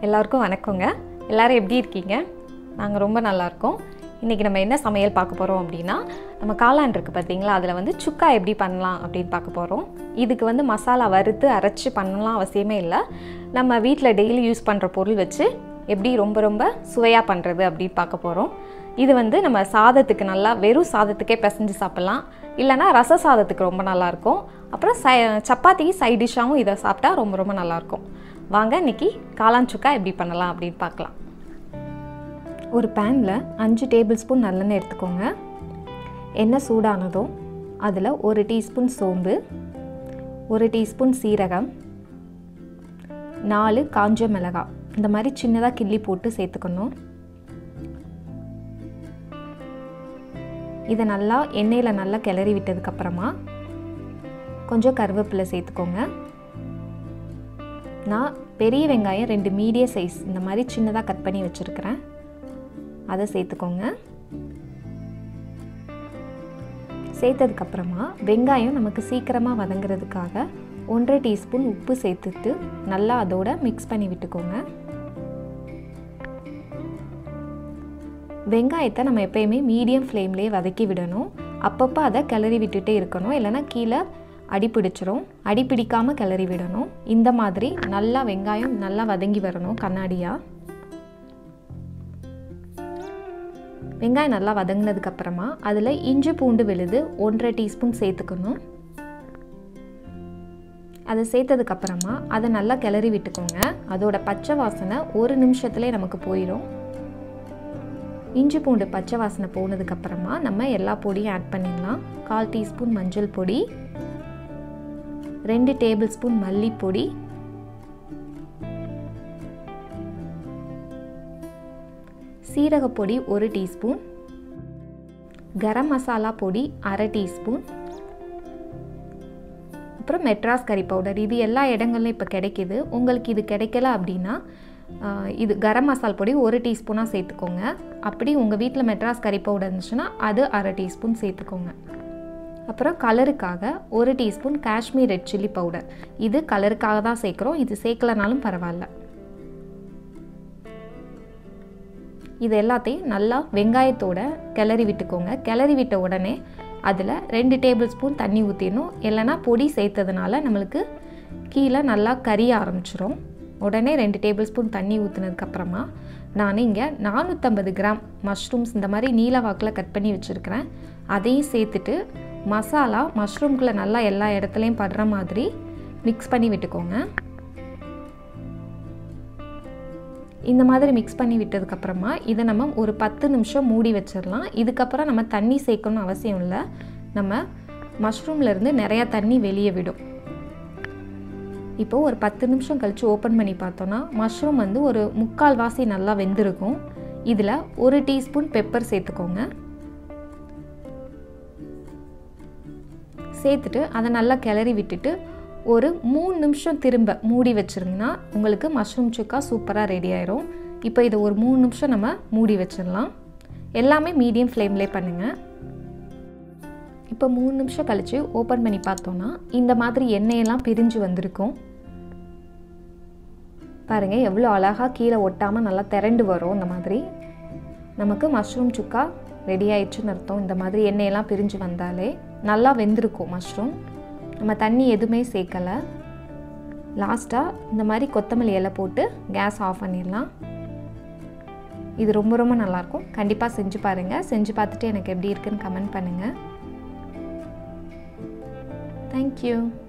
எல்லாருக்கும் வணக்கங்க எல்லாரும் எப்படி இருக்கீங்க நாங்கள் ரொம்ப நல்லா இருக்கோம் இன்றைக்கி நம்ம என்ன சமையல் பார்க்க போகிறோம் அப்படின்னா நம்ம காளான் இருக்குது பார்த்தீங்களா அதில் வந்து சுக்கா எப்படி பண்ணலாம் அப்படின்னு பார்க்க போகிறோம் இதுக்கு வந்து மசாலா வறுத்து அரைச்சி பண்ணலாம் அவசியமே இல்லை நம்ம வீட்டில் டெய்லி யூஸ் பண்ணுற பொருள் வச்சு எப்படி ரொம்ப ரொம்ப சுவையாக பண்ணுறது அப்படின்னு பார்க்க போகிறோம் இது வந்து நம்ம சாதத்துக்கு நல்லா வெறும் சாதத்துக்கே பிசைஞ்சு சாப்பிட்லாம் இல்லைன்னா ரச சாதத்துக்கு ரொம்ப நல்லாயிருக்கும் அப்புறம் ச சப்பாத்திக்கு சைட் டிஷ்ஷாகவும் இதை சாப்பிட்டா ரொம்ப ரொம்ப நல்லாயிருக்கும் வாங்க இன்னைக்கு காளான் சுக்கா எப்படி பண்ணலாம் அப்படின்னு பார்க்கலாம் ஒரு பேனில் அஞ்சு டேபிள் ஸ்பூன் நல்லெண்ணெய் எடுத்துக்கோங்க எண்ணெய் சூடானதும் அதில் ஒரு டீஸ்பூன் சோம்பு ஒரு டீஸ்பூன் சீரகம் நாலு காஞ்ச மிளகாய் இந்த மாதிரி சின்னதாக கிள்ளி போட்டு சேர்த்துக்கணும் இதை நல்லா எண்ணெயில் நல்லா கிளறி விட்டதுக்கப்புறமா கொஞ்சம் கருவேப்பிலை சேர்த்துக்கோங்க நான் பெரிய வெங்காயம் ரெண்டு மீடியம் சைஸ் இந்த மாதிரி சின்னதாக கட் பண்ணி வச்சுருக்கிறேன் அதை சேர்த்துக்கோங்க சேர்த்ததுக்கப்புறமா வெங்காயம் நமக்கு சீக்கிரமாக வதங்குறதுக்காக ஒன்றரை டீஸ்பூன் உப்பு சேர்த்துட்டு நல்லா அதோட மிக்ஸ் பண்ணி விட்டுக்கோங்க வெங்காயத்தை நம்ம எப்பயுமே மீடியம் ஃப்ளேம்லேயே வதக்கி விடணும் அப்பப்போ அதை கிளறி விட்டுட்டே இருக்கணும் இல்லைன்னா கீழே அடி பிடிச்சிரும் அடி பிடிக்காமல் கிளறி விடணும் இந்த மாதிரி நல்லா வெங்காயம் நல்லா வதங்கி வரணும் கண்ணாடியாக வெங்காயம் நல்லா வதங்கினதுக்கப்புறமா அதில் இஞ்சி பூண்டு விழுது ஒன்றரை டீஸ்பூன் சேர்த்துக்கணும் அதை சேர்த்ததுக்கப்புறமா அதை நல்லா கிளறி விட்டுக்கோங்க அதோட பச்சை வாசனை ஒரு நிமிஷத்துலேயே நமக்கு போயிடும் இஞ்சி பூண்டு பச்சை வாசனை போனதுக்கப்புறமா நம்ம எல்லா பொடியும் ஆட் பண்ணிடலாம் கால் டீஸ்பூன் மஞ்சள் பொடி ரெண்டு டேபிள் ஸ்பூன் மல்லிப்பொடி சீரகப்பொடி ஒரு டீஸ்பூன் கரம் மசாலா பொடி அரை டீஸ்பூன் அப்புறம் மெட்ராஸ் கறி பவுடர் இது எல்லா இடங்கள்லையும் இப்போ கிடைக்கிது உங்களுக்கு இது கிடைக்கல அப்படின்னா இது கரம் மசால் பொடி ஒரு டீஸ்பூனாக சேர்த்துக்கோங்க அப்படி உங்கள் வீட்டில் மெட்ராஸ் கறி பவுடர் இருந்துச்சுன்னா அது அரை டீஸ்பூன் சேர்த்துக்கோங்க அப்புறம் கலருக்காக ஒரு teaspoon Kashmir red chilli powder இது கலருக்காக தான் சேர்க்குறோம் இது சேர்க்கலனாலும் பரவாயில்ல இது எல்லாத்தையும் நல்லா வெங்காயத்தோட கிளறி விட்டுக்கோங்க கிளறி விட்ட உடனே அதில் ரெண்டு டேபிள் ஸ்பூன் தண்ணி ஊற்றிடணும் இல்லைனா பொடி சேர்த்ததுனால நம்மளுக்கு கீழே நல்லா கரிய ஆரம்பிச்சிரும் உடனே ரெண்டு டேபிள் ஸ்பூன் தண்ணி ஊற்றுனதுக்கப்புறமா நான் இங்கே நானூற்றம்பது கிராம் மஷ்ரூம்ஸ் இந்த மாதிரி நீல வாக்கில் கட் பண்ணி வச்சுருக்கிறேன் அதையும் சேர்த்துட்டு மசாலா மஷ்ரூம்குள்ளே நல்லா எல்லா இடத்துலையும் படுற மாதிரி மிக்ஸ் பண்ணி விட்டுக்கோங்க இந்த மாதிரி மிக்ஸ் பண்ணி விட்டதுக்கப்புறமா இதை நம்ம ஒரு பத்து நிமிஷம் மூடி வச்சிடலாம் இதுக்கப்புறம் நம்ம தண்ணி சேர்க்கணும்னு அவசியம் இல்லை நம்ம மஷ்ரூம்லேருந்து நிறையா தண்ணி வெளியே விடும் இப்போது ஒரு பத்து நிமிஷம் கழித்து ஓப்பன் பண்ணி பார்த்தோன்னா மஷ்ரூம் வந்து ஒரு முக்கால் வாசி நல்லா வெந்திருக்கும் இதில் ஒரு டீஸ்பூன் பெப்பர் சேர்த்துக்கோங்க சேர்த்துட்டு அதை நல்லா கிளறி விட்டுட்டு ஒரு மூணு நிமிஷம் திரும்ப மூடி வச்சுருங்கன்னா உங்களுக்கு மஷ்ரூம் சுக்கா சூப்பராக ரெடி ஆயிரும் இப்போ இதை ஒரு மூணு நிமிஷம் நம்ம மூடி வச்சிடலாம் எல்லாமே மீடியம் ஃப்ளேம்லே பண்ணுங்கள் இப்போ மூணு நிமிஷம் கழித்து ஓப்பன் பண்ணி பார்த்தோன்னா இந்த மாதிரி எண்ணெயெல்லாம் பிரிஞ்சு வந்திருக்கும் பாருங்கள் எவ்வளோ அழகாக கீழே ஒட்டாமல் நல்லா திரண்டு வரும் இந்த மாதிரி நமக்கு மஷ்ரூம் சுக்கா ரெடி ஆயிடுச்சுன்னு அர்த்தம் இந்த மாதிரி எண்ணெயெல்லாம் பிரிஞ்சு வந்தாலே நல்லா வெந்திருக்கும் மஷ்ரூம் நம்ம தண்ணி எதுவுமே சேர்க்கலை லாஸ்ட்டாக இந்த மாதிரி கொத்தமல்லி இலை போட்டு கேஸ் ஆஃப் பண்ணிடலாம் இது ரொம்ப ரொம்ப நல்லாயிருக்கும் கண்டிப்பாக செஞ்சு பாருங்கள் செஞ்சு பார்த்துட்டு எனக்கு எப்படி இருக்குன்னு கமெண்ட் பண்ணுங்கள் தேங்க்யூ